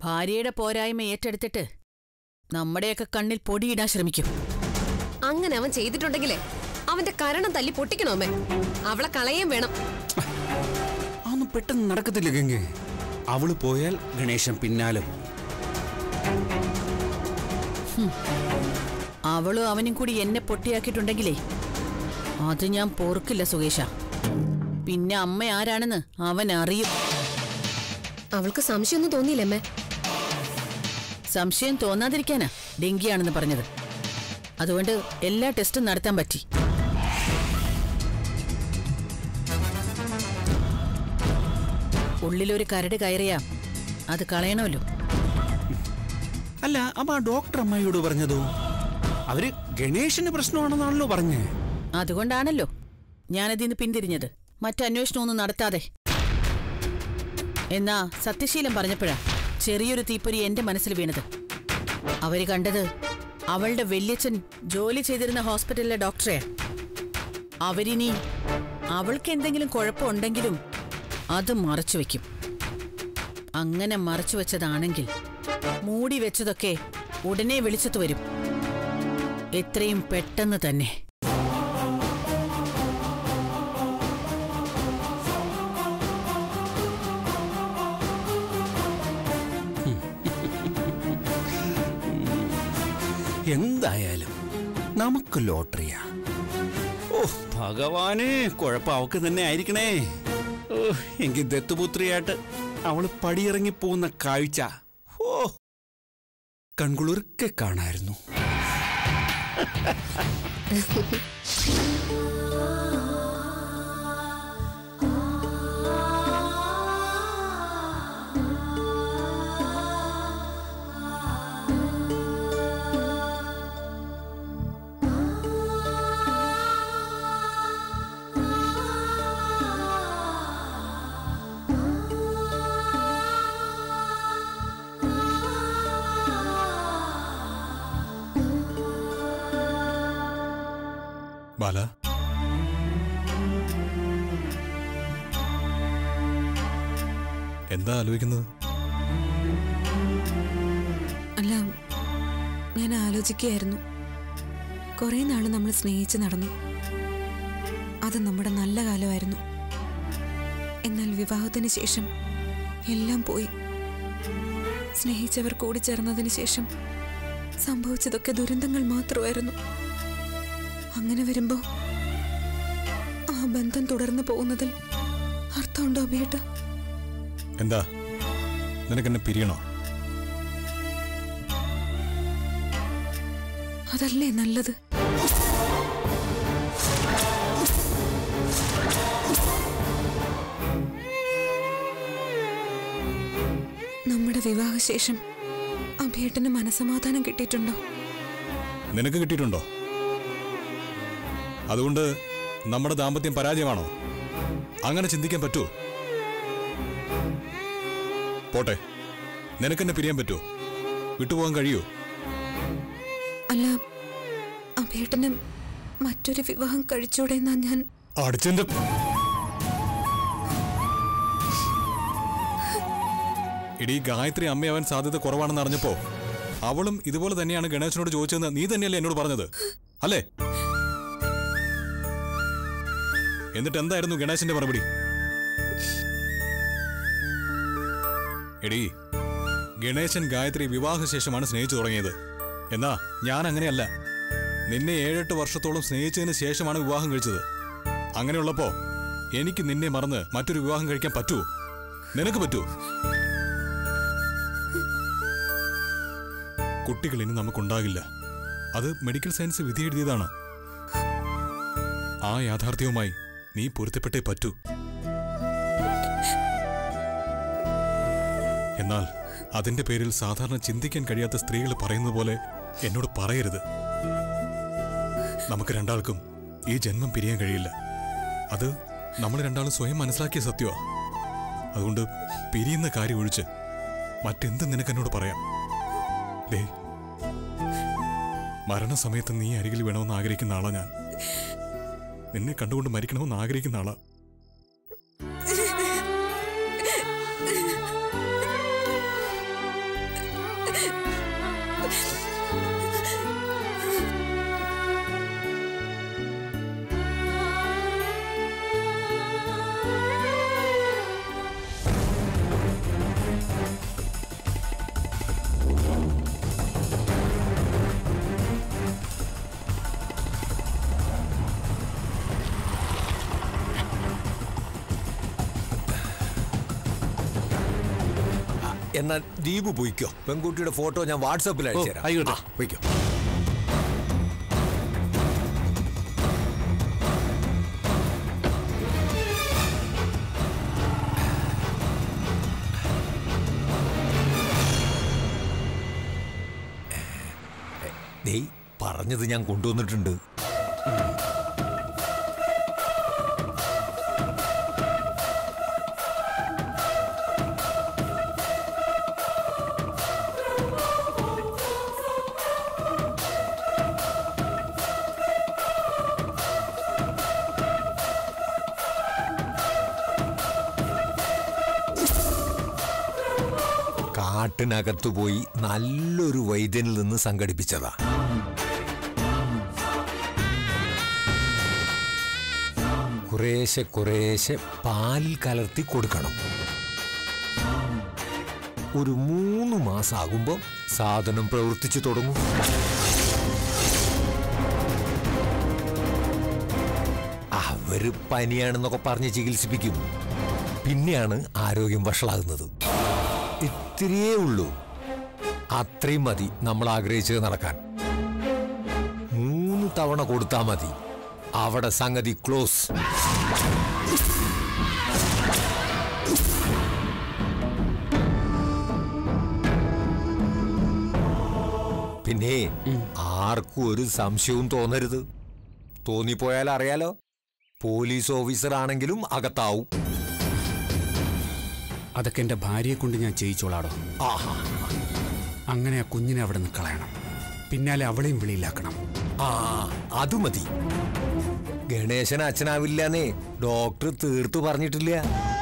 ഭാര്യയുടെ പോരായ്മ ഏറ്റെടുത്തിട്ട് നമ്മുടെയൊക്കെ കണ്ണിൽ പൊടിയിടാൻ ശ്രമിക്കും അങ്ങനെ അവൻ ചെയ്തിട്ടുണ്ടെങ്കിലേ അവന്റെ കരണം തല്ലി പൊട്ടിക്കണോ അമ്മേ അവളെ കളയേം വേണം അതൊന്നും പെട്ടെന്ന് നടക്കത്തില്ല ഗംഗെ അവള് പോയാൽ ഗണേശൻ പിന്നാലെ പോകും. അവളും അവനും കൂടി എന്നെ പൊട്ടിയാക്കിയിട്ടുണ്ടെങ്കിലേ അത് ഞാൻ പൊറുക്കില്ല സുകേഷ പിന്നെ അമ്മ ആരാണെന്ന് അവൻ അറിയും അവൾക്ക് സംശയമൊന്നും തോന്നിയില്ലേ അമ്മേ സംശയം തോന്നാതിരിക്കാനാ ഡെങ്കിയാണെന്ന് പറഞ്ഞത് അതുകൊണ്ട് എല്ലാ ടെസ്റ്റും നടത്താൻ പറ്റി ഉള്ളിലൊരു കരട് കയറിയാ അത് കളയണമല്ലോ അല്ല അപ്പൊ ആ ഡോക്ടർ അമ്മായിയോട് പറഞ്ഞതോ അവര് ഗണേശന് പ്രശ്നമാണെന്നാണല്ലോ പറഞ്ഞേ അതുകൊണ്ടാണല്ലോ ഞാനതിന്ന് പിന്തിരിഞ്ഞത് മറ്റന്വേഷണമൊന്നും നടത്താതെ എന്നാ സത്യശീലം പറഞ്ഞപ്പോഴാ ചെറിയൊരു തീപ്പൊരി എന്റെ മനസ്സിൽ വീണത് അവര് കണ്ടത് അവളുടെ വല്യച്ഛൻ ജോലി ചെയ്തിരുന്ന ഹോസ്പിറ്റലിലെ ഡോക്ടറെ അവരിനി അവൾക്ക് എന്തെങ്കിലും കുഴപ്പമുണ്ടെങ്കിലും അത് മറച്ചു വെക്കും അങ്ങനെ മറച്ചു വെച്ചതാണെങ്കിൽ മൂടി വെച്ചതൊക്കെ ഉടനെ വെളിച്ചത്ത് വരും എത്രയും പെട്ടെന്ന് തന്നെ എന്തായാലും നമുക്ക് ലോട്ടറിയാ ഓ ഭഗവാനെ കുഴപ്പം അവക്ക് തന്നെ ആയിരിക്കണേ ഓ എങ്കിൽ ദത്തുപുത്രിയായിട്ട് അവള് പടിയിറങ്ങി പോകുന്ന കാഴ്ച ഓ കൺകുളിർക്കെ കാണായിരുന്നു ബാല എന്താ ആലോചിക്കുന്നത് അല്ല ഞാൻ ആലോചിക്കുകയായിരുന്നു കുറേ നാൾ നമ്മൾ സ്നേഹിച്ച് നടന്നു അത് നമ്മുടെ നല്ല കാലമായിരുന്നു എന്നാൽ വിവാഹത്തിന് ശേഷം എല്ലാം പോയി സ്നേഹിച്ചവർ കൂടിച്ചേർന്നതിന് ശേഷം സംഭവിച്ചതൊക്കെ ദുരന്തങ്ങൾ മാത്രമായിരുന്നു അങ്ങനെ വരുമ്പോ ആ ബന്ധം തുടർന്നു പോകുന്നതിൽ അർത്ഥമുണ്ടോ ബേട്ട എന്താ നിനക്കെന്നെ പിരിയണോ അതല്ലേ നല്ലത് നമ്മുടെ വിവാഹശേഷം അഭേട്ടന് മനസമാധാനം കിട്ടിയിട്ടുണ്ടോ നിനക്ക് കിട്ടിയിട്ടുണ്ടോ അതുകൊണ്ട് നമ്മുടെ ദാമ്പത്യം പരാജയമാണോ അങ്ങനെ ചിന്തിക്കാൻ പറ്റുമോ പോട്ടെ നിനക്കെന്നെ പിരിയാൻ പറ്റുമോ വിട്ടുപോകാൻ കഴിയുമോ അല്ല അഭേട്ടന് മറ്റൊരു വിവാഹം കഴിച്ചൂടെ എന്നാ ഞാൻ അടിച്ചെന്റെ ഇടീ ഗായത്രി അമ്മയാവാൻ സാധ്യത കുറവാണെന്ന് അറിഞ്ഞപ്പോ അവളും ഇതുപോലെ തന്നെയാണ് ഗണേശനോട് ചോദിച്ചതെന്ന് നീ തന്നെയല്ലേ എന്നോട് പറഞ്ഞത് അല്ലേ എന്നിട്ട് എന്തായിരുന്നു ഗണേശന്റെ മറുപടി എടീ ഗണേശൻ ഗായത്രി വിവാഹശേഷമാണ് സ്നേഹിച്ചു തുടങ്ങിയത് എന്നാ ഞാൻ അങ്ങനെയല്ല നിന്നെ ഏഴെട്ട് വർഷത്തോളം സ്നേഹിച്ചതിന് ശേഷമാണ് വിവാഹം കഴിച്ചത് അങ്ങനെയുള്ളപ്പോ എനിക്ക് നിന്നെ മറന്ന് മറ്റൊരു വിവാഹം കഴിക്കാൻ പറ്റുമോ നിനക്ക് പറ്റുമോ കുട്ടികൾ ഇനി നമുക്കുണ്ടാകില്ല അത് മെഡിക്കൽ സയൻസ് വിധി എഴുതിയതാണ് ആ യാഥാർത്ഥ്യവുമായി നീ പൊരുത്തപ്പെട്ടേ പറ്റൂ എന്നാൽ അതിന്റെ പേരിൽ സാധാരണ ചിന്തിക്കാൻ കഴിയാത്ത സ്ത്രീകൾ പറയുന്നത് പോലെ എന്നോട് പറയരുത് നമുക്ക് രണ്ടാൾക്കും ഈ ജന്മം പിരിയാൻ കഴിയില്ല അത് നമ്മൾ രണ്ടാളും സ്വയം മനസ്സിലാക്കിയ സത്യമാ അതുകൊണ്ട് പിരിയുന്ന കാര്യം ഒഴിച്ച് മറ്റെന്ത് നിനക്ക് എന്നോട് പറയാം ദേ മരണസമയത്ത് നീ അരികിൽ വേണമെന്ന് ആഗ്രഹിക്കുന്ന ആളാ ഞാൻ നിന്നെ കണ്ടുകൊണ്ട് മരിക്കണമെന്ന് ആഗ്രഹിക്കുന്ന ആളാ എന്നാ ദീപ് പോയിക്കോ പെൺകുട്ടിയുടെ ഫോട്ടോ ഞാൻ വാട്സാപ്പിൽ അയച്ചു തരാം ആയിക്കോട്ടെ. ആ, പോയിക്കോ ദേ പറഞ്ഞത് ഞാൻ കൊണ്ടുവന്നിട്ടുണ്ട് കാട്ടിനകത്തു പോയി നല്ലൊരു വൈദ്യനിൽ നിന്ന് സംഘടിപ്പിച്ചതാ കുറേശ്ശെ കുറേശ്ശെ പാലിൽ കലർത്തി കൊടുക്കണം ഒരു മൂന്ന് മാസമാകുമ്പോൾ സാധനം പ്രവർത്തിച്ചു തുടങ്ങും അവര് പനിയാണെന്നൊക്കെ പറഞ്ഞ് ചികിത്സിപ്പിക്കും പിന്നെയാണ് ആരോഗ്യം വഷളാകുന്നത് ഇത്തിരിയേ ഉള്ളൂ അത്രയും മതി നമ്മൾ ആഗ്രഹിച്ചത് നടക്കാൻ മൂന്ന് തവണ കൊടുത്താൽ മതി അവിടെ സംഗതി ക്ലോസ് പിന്നെ ആർക്കും ഒരു സംശയവും തോന്നരുത് തോന്നിപ്പോയാൽ അറിയാലോ പോലീസ് ഓഫീസർ ആണെങ്കിലും അകത്താവും അതൊക്കെ എൻ്റെ ഭാര്യയെ കൊണ്ട് ഞാൻ ചെയ്യിച്ചോളാടോ ആഹാ അങ്ങനെ ആ കുഞ്ഞിനെ അവിടെ നിന്ന് കളയണം പിന്നാലെ അവളെയും വെളിയിലാക്കണം ആ അത് മതി ഗണേശൻ അച്ഛനാവില്ലെന്നേ ഡോക്ടർ തീർത്തു പറഞ്ഞിട്ടില്ല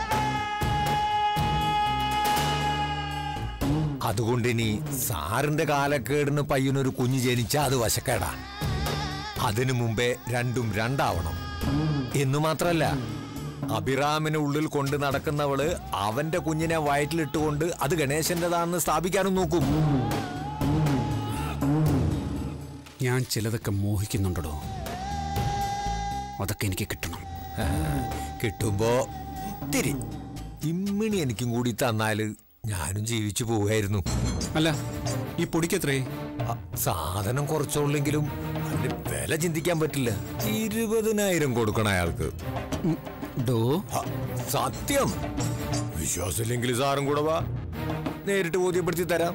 അതുകൊണ്ട് ഇനി സാറിന്റെ കാലക്കേടിന് പയ്യനൊരു കുഞ്ഞ് ജനിച്ചാ അത് വശക്കേടാ അതിനു മുമ്പേ രണ്ടും രണ്ടാവണം എന്നു മാത്രല്ല അഭിറാമിനെ ഉള്ളിൽ കൊണ്ട് നടക്കുന്നവള് അവന്റെ കുഞ്ഞിനെ വയറ്റിലിട്ടുകൊണ്ട് അത് ഗണേശന്റേതാണെന്ന് സ്ഥാപിക്കാനും നോക്കും ഞാൻ ചിലതൊക്കെ മോഹിക്കുന്നുണ്ടോ അതൊക്കെ എനിക്ക് കിട്ടണം കിട്ടുമ്പോ ഇത്തിരി ഇമ്മിണി എനിക്കും കൂടി തന്നാല് ഞാനും ജീവിച്ചു പോവായിരുന്നു അല്ല ഈ പൊടിക്കത്രേ അ, സാധനം കുറച്ചുള്ളെങ്കിലും അതിന്റെ വില ചിന്തിക്കാൻ പറ്റില്ല ഇരുപതിനായിരം കൊടുക്കണം അയാൾക്ക് ഉം, ഡോ അ, സത്യം വിശ്വാസമില്ലെങ്കിൽ സാറും കൂടെ വാ നേരിട്ട് ബോധ്യപ്പെടുത്തി തരാം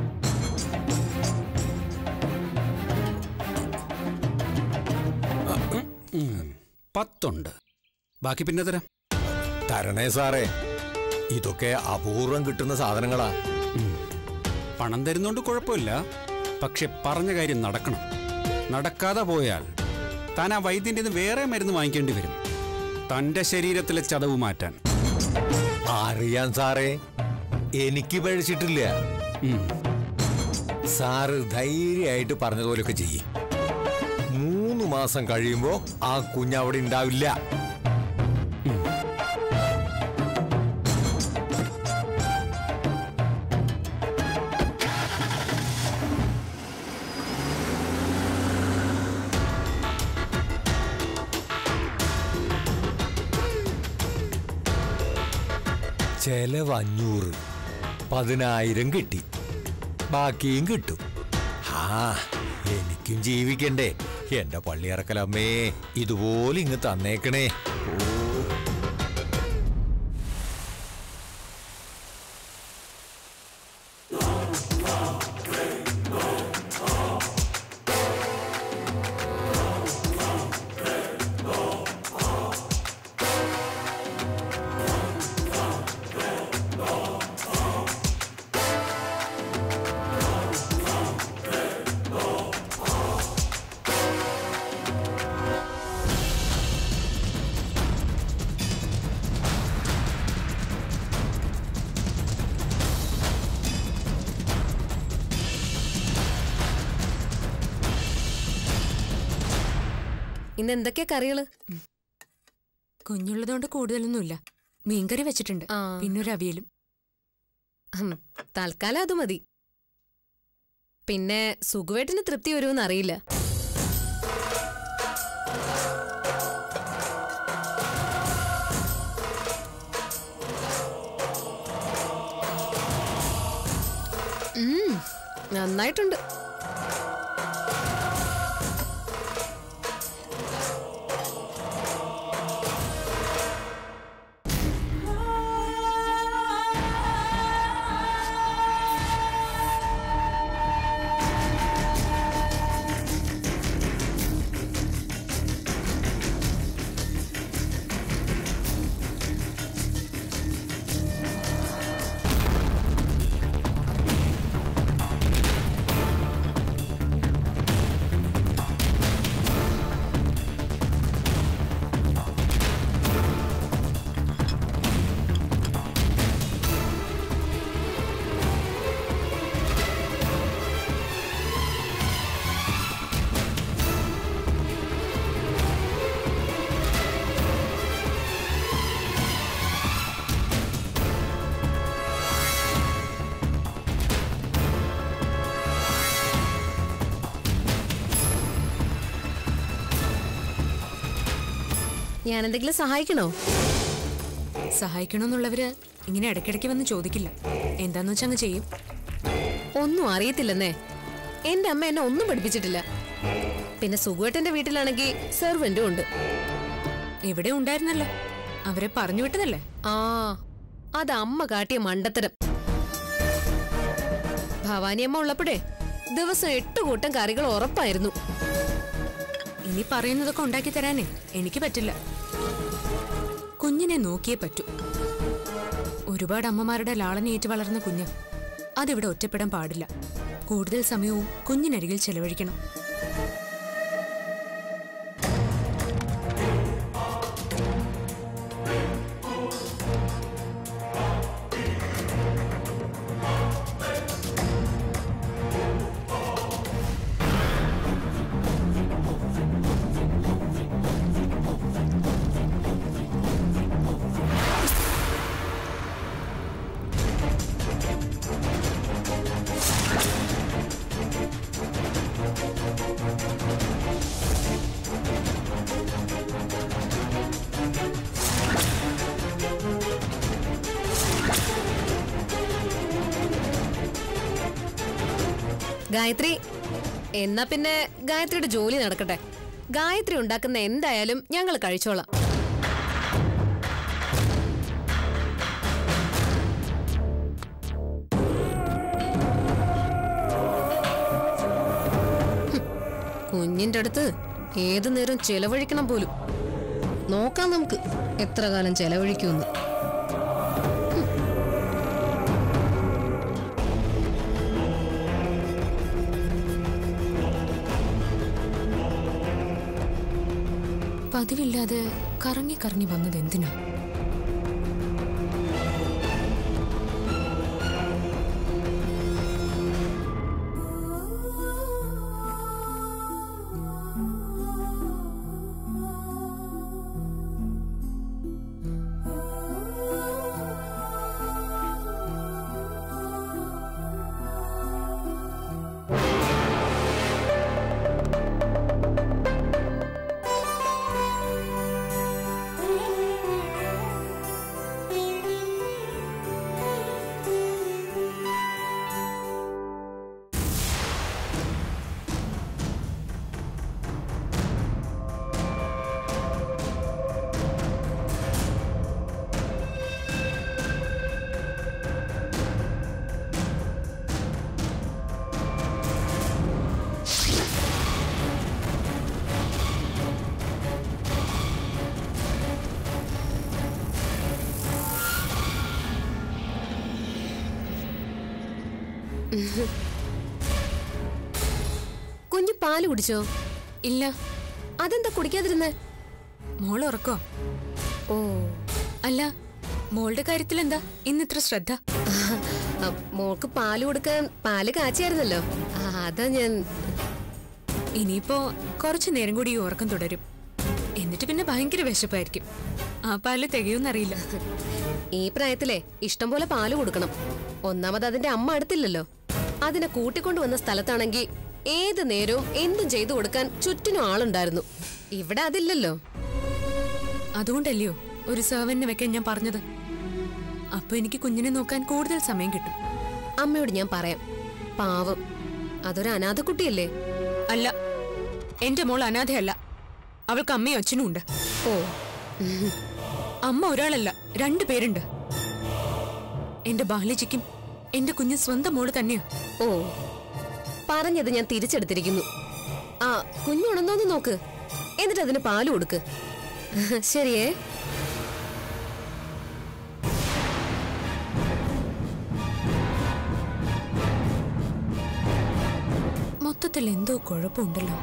പത്തുണ്ട് ബാക്കി പിന്നെ തരാം തരണേ സാറേ ഇതൊക്കെ അപൂർവം കിട്ടുന്ന സാധനങ്ങളാ പണം തരുന്നോണ്ട് കുഴപ്പമില്ല പക്ഷെ പറഞ്ഞ കാര്യം നടക്കണം നടക്കാതെ പോയാൽ താൻ ആ വൈദ്യൻ്റെ നിന്ന് വേറെ മരുന്ന് വാങ്ങിക്കേണ്ടി വരും തന്റെ ശരീരത്തിലെ ചതവ് മാറ്റാൻ അറിയാൻ സാറേ എനിക്ക് പഴിച്ചിട്ടില്ല ഉം. സാറ് ധൈര്യമായിട്ട് പറഞ്ഞതുപോലെയൊക്കെ ചെയ്യും മൂന്ന് മാസം കഴിയുമ്പോ ആ കുഞ്ഞ് അവിടെ ഉണ്ടാവില്ല ചെലവ് അഞ്ഞൂറ് പതിനായിരം കിട്ടി ബാക്കിയും കിട്ടും ആ എനിക്കും ജീവിക്കണ്ടേ എന്റെ പള്ളിയിറക്കലമ്മേ ഇതുപോലെ ഇങ്ങ് തന്നേക്കണേ ഓ ഇന്ന് എന്തൊക്കെയാ കറികള് കുഞ്ഞുള്ളതുകൊണ്ട് കൂടുതലൊന്നുമില്ല മീൻകറി വെച്ചിട്ടുണ്ട് ആ. പിന്നെ ഒരു അവിയലും ഹും, തൽക്കാലം അത് മതി പിന്നെ സുഖുവേട്ടിന് തൃപ്തി വരുമെന്ന് അറിയില്ല നന്നായിട്ടുണ്ട് ഞാൻ എന്തെങ്കിലും സഹായിക്കണോ സഹായിക്കണമെന്നുള്ളവര് ഇങ്ങനെ ഇടയ്ക്കിടയ്ക്ക് വന്ന് ചോദിക്കില്ല എന്താന്ന് വെച്ചാ അങ്ങ് ചെയ്യും ഒന്നും അറിയത്തില്ലെന്നേ എന്റെ അമ്മ എന്നെ ഒന്നും പഠിപ്പിച്ചിട്ടില്ല പിന്നെ സുഖുവേട്ടന്റെ വീട്ടിലാണെങ്കിൽ സെർവന്റും ഉണ്ട് ഇവിടെ ഉണ്ടായിരുന്നല്ലോ അവരെ പറഞ്ഞു വിട്ടതല്ലേ ആ അത് അമ്മ കാട്ടിയ മണ്ടത്തരം ഭവാനി അമ്മ ഉള്ളപ്പോഴേ ദിവസം എട്ട് കൂട്ടം കറികൾ ഉറപ്പായിരുന്നു ഇനി പറയുന്നതൊക്കെ ഉണ്ടാക്കി തരാനേ എനിക്ക് പറ്റില്ല കുഞ്ഞിനെ നോക്കിയേ പറ്റൂ ഒരുപാട് അമ്മമാരുടെ ലാളനയേറ്റ് വളർന്ന കുഞ്ഞ് അതിവിടെ ഒറ്റപ്പെടാൻ പാടില്ല കൂടുതൽ സമയവും കുഞ്ഞിനരികിൽ ചെലവഴിക്കണം ഗായത്രി എന്നാ പിന്നെ ഗായത്രിയുടെ ജോലി നടക്കട്ടെ ഗായത്രി ഉണ്ടാക്കുന്ന എന്തായാലും ഞങ്ങൾ കഴിച്ചോളാം ഹും, കുഞ്ഞിന്റെ അടുത്ത് ഏതു നേരം ചെലവഴിക്കണം പോലും നോക്കാം നമുക്ക് എത്ര കാലം ചെലവഴിക്കുമെന്ന് പതിവില്ലാതെ കറങ്ങി കറങ്ങി വന്നത് എന്തിനാ കുഞ്ഞു പാല് കുടിച്ചോ ഇല്ല അതെന്താ കുടിക്കാതിരുന്നേ മോൾ ഉറക്കോ ഓ അല്ല മോളുടെ കാര്യത്തിൽ എന്താ ഇന്നിത്ര ശ്രദ്ധ ആ, മോൾക്ക് പാല് കൊടുക്കാൻ പാല് കാച്ചിയായിരുന്നല്ലോ ആ, അതാ ഞാൻ ഇനിയിപ്പോ കുറച്ചു നേരം കൂടി ഈ ഉറക്കം തുടരും എന്നിട്ട് പിന്നെ ഭയങ്കര വിശപ്പായിരിക്കും ആ പാല് തികയൊന്നറിയില്ല ഈ പ്രായത്തിലെ ഇഷ്ടം പോലെ പാല് കൊടുക്കണം ഒന്നാമത് അതിന്റെ അമ്മ അടുത്തില്ലല്ലോ അതിനെ കൂട്ടിക്കൊണ്ടു വന്ന സ്ഥലത്താണെങ്കിൽ ഏത് നേരവും എന്തും ചെയ്തു കൊടുക്കാൻ ചുറ്റിനും ആളുണ്ടായിരുന്നു ഇവിടെ അതില്ലല്ലോ അതുകൊണ്ടല്ലയോ ഒരു സെർവന്റിനെ വെക്കാൻ ഞാൻ പറഞ്ഞത് അപ്പൊ എനിക്ക് കുഞ്ഞിനെ നോക്കാൻ കൂടുതൽ സമയം കിട്ടും അമ്മയോട് ഞാൻ പറയാം പാവം അതൊരു അനാഥ കുട്ടിയല്ലേ അല്ല എന്റെ മോൾ അനാഥയല്ല അവൾക്ക് അമ്മയും അച്ഛനും ഉണ്ട് ഓ അമ്മ ഒരാളല്ല രണ്ടു പേരുണ്ട് എന്റെ ബാലജിക്കും എന്റെ കുഞ്ഞ് സ്വന്തം മോള് തന്നെയാ ഓ പറഞ്ഞത് ഞാൻ തിരിച്ചെടുത്തിരിക്കുന്നു ആ കുഞ്ഞുണന്നോന്ന് നോക്ക് എന്നിട്ട് അതിന് പാല് കൊടുക്ക് ശരിയേ മൊത്തത്തിൽ എന്തോ കുഴപ്പമുണ്ടല്ലോ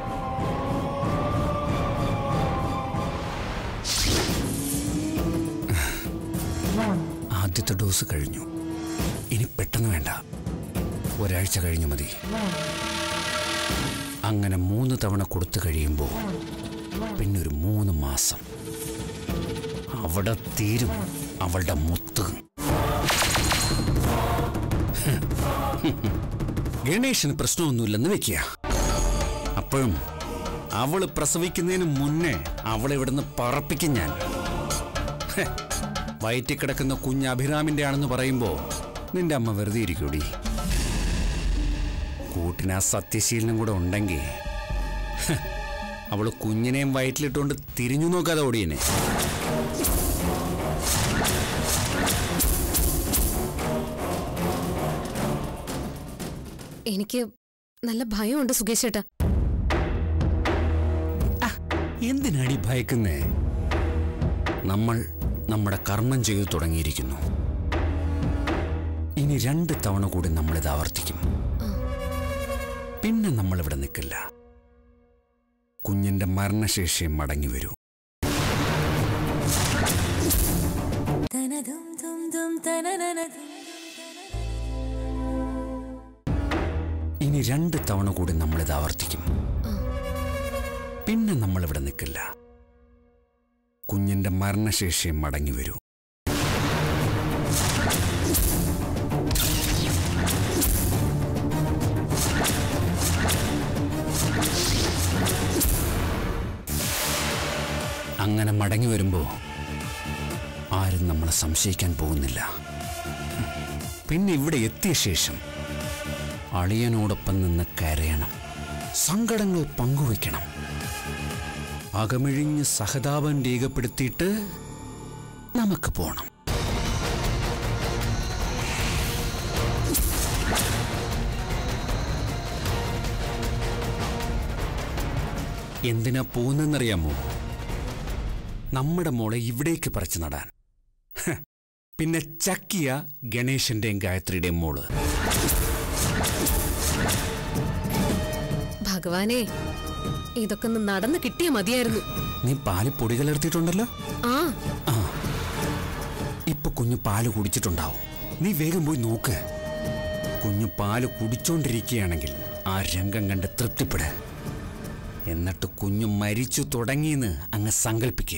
ആദ്യത്തെ ഡോസ് കഴിഞ്ഞു ഇനി പെട്ടെന്ന് വേണ്ട ഒരാഴ്ച കഴിഞ്ഞു മതി അങ്ങനെ മൂന്ന് തവണ കൊടുത്തു കഴിയുമ്പോൾ പിന്നെ ഒരു മൂന്ന് മാസം അവിടെ തീരും അവളുടെ മുത്ത് ഗണേശന് പ്രശ്നമൊന്നുമില്ലെന്ന് വെക്കുക അപ്പോഴും അവള് പ്രസവിക്കുന്നതിന് മുന്നേ അവളെ ഇവിടുന്ന് പറപ്പിക്കും ഞാൻ ഹെ, വയറ്റിൽ കിടക്കുന്ന കുഞ്ഞ് അഭിരാമിന്റെ ആണെന്ന് പറയുമ്പോ നിന്റെ അമ്മ വെറുതെ ഇരിക്കൂടി കൂട്ടിന് ആ സത്യശീലനം കൂടെ ഉണ്ടെങ്കിൽ ഹെ, അവള് കുഞ്ഞിനെയും വയറ്റിലിട്ടുകൊണ്ട് തിരിഞ്ഞു നോക്കാതെ ഓടിയനെ എനിക്ക് നല്ല ഭയമുണ്ട് സുകേഷ് ചേട്ടാ എന്തിനാടി ഭയക്കുന്നേ നമ്മൾ നമ്മുടെ കർമ്മം ചെയ്തു തുടങ്ങിയിരിക്കുന്നു ഇനി രണ്ട് തവണ കൂടി നമ്മളിത് ആവർത്തിക്കും പിന്നെ നമ്മൾ ഇവിടെ നിൽക്കില്ല കുഞ്ഞിന്റെ മരണശേഷിയും മടങ്ങി വരൂ ഇനി രണ്ട് തവണ കൂടി നമ്മളിത് ആവർത്തിക്കും പിന്നെ നമ്മൾ ഇവിടെ നിൽക്കില്ല കുഞ്ഞിന്റെ മരണശേഷിയും മടങ്ങി വരൂ അങ്ങനെ മടങ്ങി വരുമ്പോ ആരും നമ്മളെ സംശയിക്കാൻ പോകുന്നില്ല പിന്നെ ഇവിടെ എത്തിയ ശേഷം അളിയനോടൊപ്പം നിന്ന് കരയണം സങ്കടങ്ങൾ പങ്കുവയ്ക്കണം അകമിഴിഞ്ഞ് സഹതാപം രേഖപ്പെടുത്തിയിട്ട് നമുക്ക് പോണം എന്തിനാ പോകുന്നെന്നറിയാമോ നമ്മുടെ മോളെ ഇവിടേക്ക് പറിച്ചു നടാൻ ഹ്, പിന്നെ ചക്കിയ ഗണേശന്റെയും ഗായത്രിയുടെയും മോള് ഭഗവാനെ ഇതൊക്കെ ഒന്ന് നടന്ന് കിട്ടിയ മതിയായിരുന്നു നീ പാല് പൊടി കലർത്തിയിട്ടുണ്ടല്ലോ ആ ആ ഇപ്പൊ കുഞ്ഞു പാല് കുടിച്ചിട്ടുണ്ടാവും നീ വേഗം പോയി നോക്ക് കുഞ്ഞു പാല് കുടിച്ചോണ്ടിരിക്കുകയാണെങ്കിൽ ആ രംഗം കണ്ട് തൃപ്തിപ്പെട് എന്നിട്ട് കുഞ്ഞു മരിച്ചു തുടങ്ങിയെന്ന് അങ്ങ് സങ്കല്പിക്കേ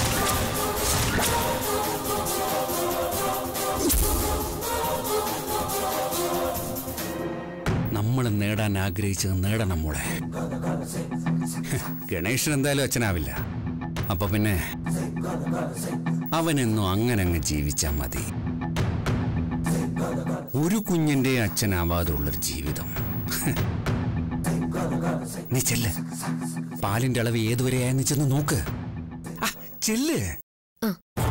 നമ്മൾ നേടാൻ ആഗ്രഹിച്ചത് നേടണം മോളെ ഗണേശൻ എന്തായാലും അച്ഛനാവില്ല അപ്പൊ പിന്നെ അവനെന്നും അങ്ങനെ അങ്ങ് ജീവിച്ചാ മതി ഒരു കുഞ്ഞിന്റെ അച്ഛനാവാതെ ഉള്ളൊരു ജീവിതം നീ ചെല്ല് പാലിന്റെ അളവ് ഏതുവരെയായെന്ന് ചെന്ന് നോക്ക് ആ, ചെല്ല് ആ.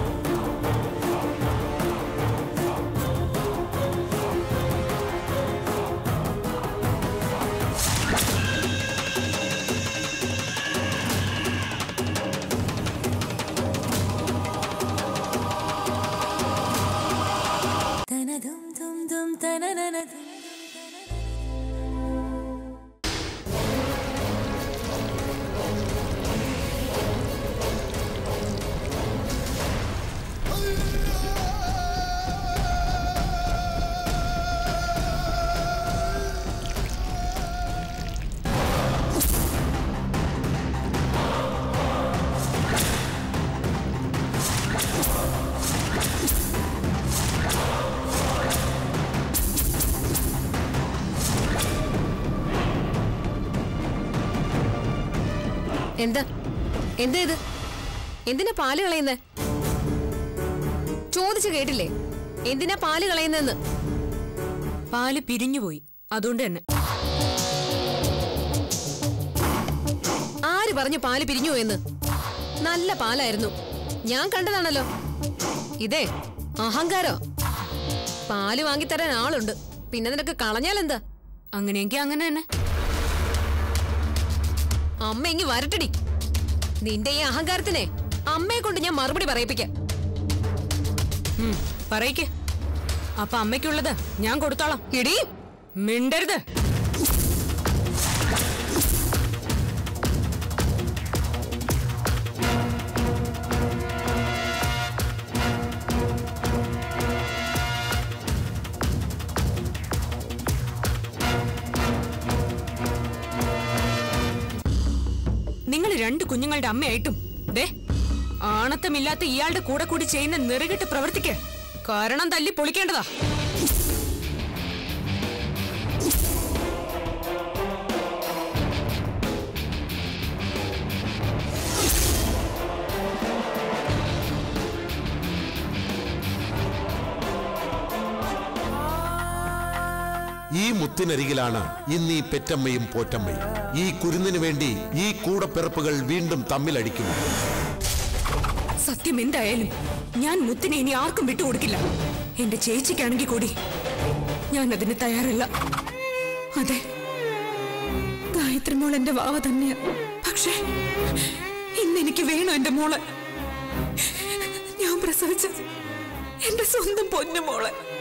എന്താ എന്താ ഇത് എന്തിനാ പാല് കളയുന്നേ ചോദിച്ചു കേട്ടില്ലേ എന്തിനാ പാല് കളയുന്നെന്ന് പാല് പിരിഞ്ഞുപോയി അതുകൊണ്ട് തന്നെ പറഞ്ഞു പാല് പിരിഞ്ഞു എന്ന് നല്ല പാലായിരുന്നു ഞാൻ കണ്ടതാണല്ലോ ഇതേ അഹങ്കാരോ പാല് വാങ്ങിത്തരാൻ ആളുണ്ട് പിന്നെ നിനക്ക് കളഞ്ഞാലെന്താ അങ്ങനെയെങ്കിൽ അങ്ങനെ തന്നെ അമ്മ ഇങ്ങി വരട്ടടി നിന്റെ ഈ അഹങ്കാരത്തിനെ അമ്മയെ കൊണ്ട് ഞാൻ മറുപടി പറയിപ്പിക്കാം ഉം, പറയിക്ക് അപ്പൊ അമ്മയ്ക്കുള്ളത് ഞാൻ കൊടുത്തോളാം ഇടി മിണ്ടരുത് നിങ്ങൾ രണ്ട് കുഞ്ഞുങ്ങളുടെ അമ്മയായിട്ടും ദേ ആണത്തമില്ലാത്ത ഇയാളുടെ കൂടെ കൂടി ചെയ്യുന്ന നെറുകെട്ട് പ്രവർത്തിക്ക് കാരണം തല്ലി പൊളിക്കേണ്ടതാ ഈ മുത്തിനരികിലാണ് ഇന്ന് ഈ പെറ്റമ്മയും പോറ്റമ്മയും ഈ കുരുന്നിനു വേണ്ടി ഈ കൂടപ്പിറപ്പുകൾ വീണ്ടും തമ്മിലടിക്കുന്നു സത്യം എന്തായാലും ഞാൻ മുത്തിനെ ഇനി ആർക്കും വിട്ടുകൊടുക്കില്ല എന്റെ ചേച്ചിക്കാണെങ്കിൽ കൂടി ഞാൻ അതിന് തയ്യാറല്ല അതെ ഗായത്രി മോൾ എന്റെ വാവ തന്നെയാ പക്ഷേ ഇന്ന് എനിക്ക് വേണം എന്റെ മോളെ ഞാൻ പ്രസവിച്ച എന്റെ സ്വന്തം പൊന്നു മോളെ